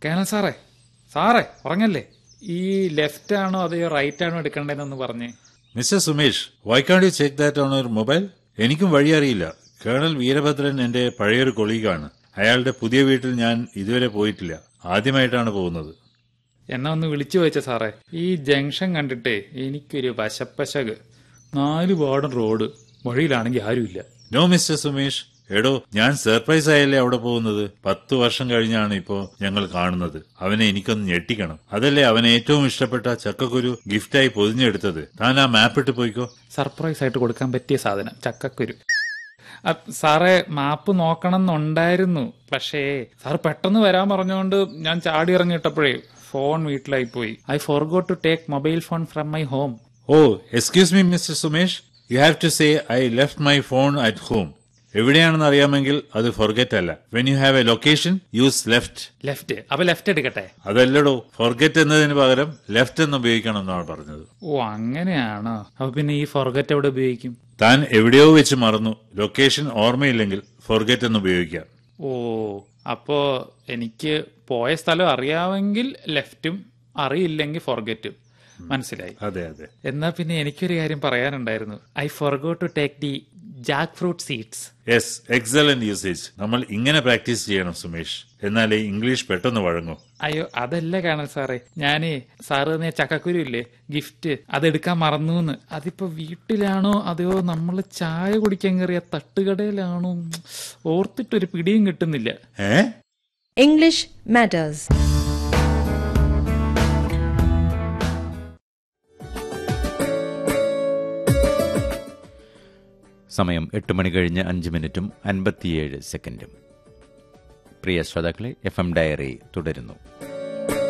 Colonel സാറേ സാറേ ഉറങ്ങല്ലേ ഈ ലെഫ്റ്റ് ആണോ അതെയോ റൈറ്റ് ആണോ എടുക്കേണ്ടതെന്നൊന്ന് പറഞ്ഞേ mister Sumesh why can't you check that on your mobile എനിക്കും വഴി അറിയില്ല കേണൽ വീരഭദ്രൻ എന്റെ പഴയൊരു കൊളീഗാണ് അയാളുടെ പുതിയ വീട്ടിൽ ഞാൻ ഇതുവരെ പോയിട്ടില്ല ആദ്യമായിട്ടാണ് പോകുന്നത് എന്നാ ഒന്ന് വിളിച്ചു വെച്ച സാറേ ഈ ജംഗ്ഷൻ കണ്ടിട്ടേ എനിക്കൊരു വശപ്പശക് നാല് പാടം റോഡ് വഴിയിലാണെങ്കിൽ ആരുമില്ല നോ മിസ്റ്റർ സുമേഷ് എടോ ഞാൻ സർപ്രൈസ് ആയല്ലേ അവിടെ പോകുന്നത് പത്ത് വർഷം കഴിഞ്ഞാണ് ഇപ്പോ ഞങ്ങൾ കാണുന്നത് അവനെ എനിക്കൊന്ന് ഞെട്ടിക്കണം അതല്ലേ അവന് ഏറ്റവും ഇഷ്ടപ്പെട്ട ചക്കക്കുരു ഗിഫ്റ്റായി പൊതിഞ്ഞെടുത്തത് താൻ ആ മാപ്പ് ഇട്ട് പോയിക്കോ സർപ്രൈസ് ആയിട്ട് കൊടുക്കാൻ പറ്റിയ സാധനം ചക്കക്കുരു അ- സാറേ മാപ്പ് നോക്കണം എന്നുണ്ടായിരുന്നു പക്ഷേ സാർ പെട്ടെന്ന് വരാൻ പറഞ്ഞുകൊണ്ട് ഞാൻ ചാടി ഇറങ്ങിയിട്ടപ്പോഴേ ഫോൺ വീട്ടിലായി പോയി I forgot to take mobile phone from my home oh excuse me mister Sumesh you have to say I left my phone at home എവിടെയാണെന്ന് അറിയാമെങ്കിൽ അത് ഫൊർഗെറ്റ് അല്ല when you have a location use left left അപ്പൊ left എടുക്കട്ടെ അതല്ലടോ forget എന്നതിന് പകരം left എന്ന് ഉപയോഗിക്കണം എന്നാണ് പറഞ്ഞത് ഓ അങ്ങനെയാണോ അപ്പൊ പിന്നെ ഈ ഫോർഗറ്റ് എവിടെ ഉപയോഗിക്കും താൻ എവിടെയോ വെച്ച് മറന്നു ലൊക്കേഷൻ ഓർമ്മയില്ലെങ്കിൽ ഫൊർഗെറ്റ് എന്ന് ഉപയോഗിക്കാം ഓ അപ്പോ എനിക്ക് പോയ സ്ഥലം അറിയാമെങ്കിൽ ലെഫ്റ്റും അറിയില്ലെങ്കിൽ ഫോർഗറ്റും മനസ്സിലായി അതെ അതെ എന്നാ പിന്നെ എനിക്കൊരു കാര്യം പറയാനുണ്ടായിരുന്നു I forgot to take the jackfruit seeds yes excellent usage നമ്മൾ ഇങ്ങനെ പ്രാക്ടീസ് ചെയ്യണം സുമേഷ് എന്നാലേ ഇംഗ്ലീഷ് പെട്ടെന്ന് വഴങ്ങൂ അയ്യോ അതല്ല കാണൽ സാറേ ഞാനേ സാറ് തന്നെ ചക്കക്കുരു ഇല്ലേ ഗിഫ്റ്റ് അതെടുക്കാൻ മറന്നു അതിപ്പോ വീട്ടിലാണോ അതെയോ നമ്മൾ ചായ കുടിക്കാൻ കയറിയ തട്ടുകടയിലാണോ ഓർത്തിട്ടൊരു പിടിയും കിട്ടുന്നില്ല ഏ English matters. സമയം എട്ട് മണി കഴിഞ്ഞ് അഞ്ച് മിനിറ്റും അൻപത്തിയേഴ് സെക്കൻഡും പ്രിയ ശ്രോതാക്കളെ എഫ് എം ഡയറി തുടരുന്നു